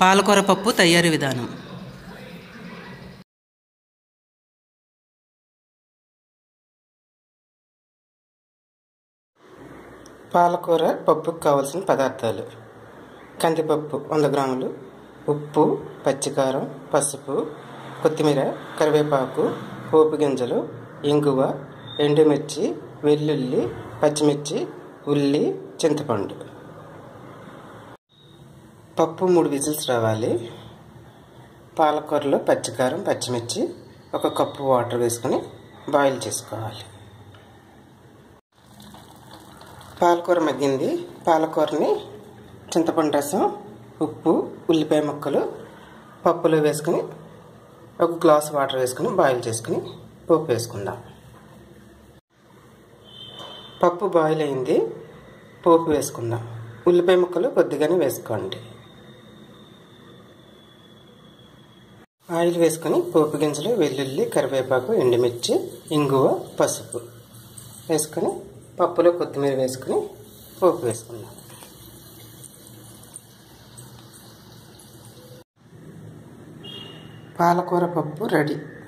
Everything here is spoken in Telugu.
పాలకూర పప్పు తయారీ విధానం పాలకూర పప్పుకు కావలసిన పదార్థాలు కందిపప్పు వంద గ్రాములు ఉప్పు పచ్చికారం పసుపు కొత్తిమీర కరివేపాకు పోపు గింజలు ఇంగువ ఎండుమిర్చి వెల్లుల్లి పచ్చిమిర్చి ఉల్లి చింతపండు పప్పు మూడు విజిల్స్ రావాలి పాలకూరలో పచ్చికారం పచ్చిమిర్చి ఒక కప్పు వాటర్ వేసుకొని బాయిల్ చేసుకోవాలి పాలకూర మగ్గింది పాలకూరని చింతపండు రసం ఉప్పు ఉల్లిపాయ ముక్కలు పప్పులో వేసుకుని ఒక గ్లాస్ వాటర్ వేసుకుని బాయిల్ చేసుకుని పోపు వేసుకుందాం పప్పు బాయిల్ అయింది పోపు వేసుకుందాం ఉల్లిపాయ ముక్కలు కొద్దిగానే వేసుకోండి ఆయిల్ వేసుకొని పోపు గింజలు వెల్లుల్లి కరివేపాకు ఎండుమిర్చి ఇంగువ పసుపు వేసుకొని పప్పులో కొత్తిమీర వేసుకుని పోపు వేసుకుందాం పాలకూర పప్పు రెడీ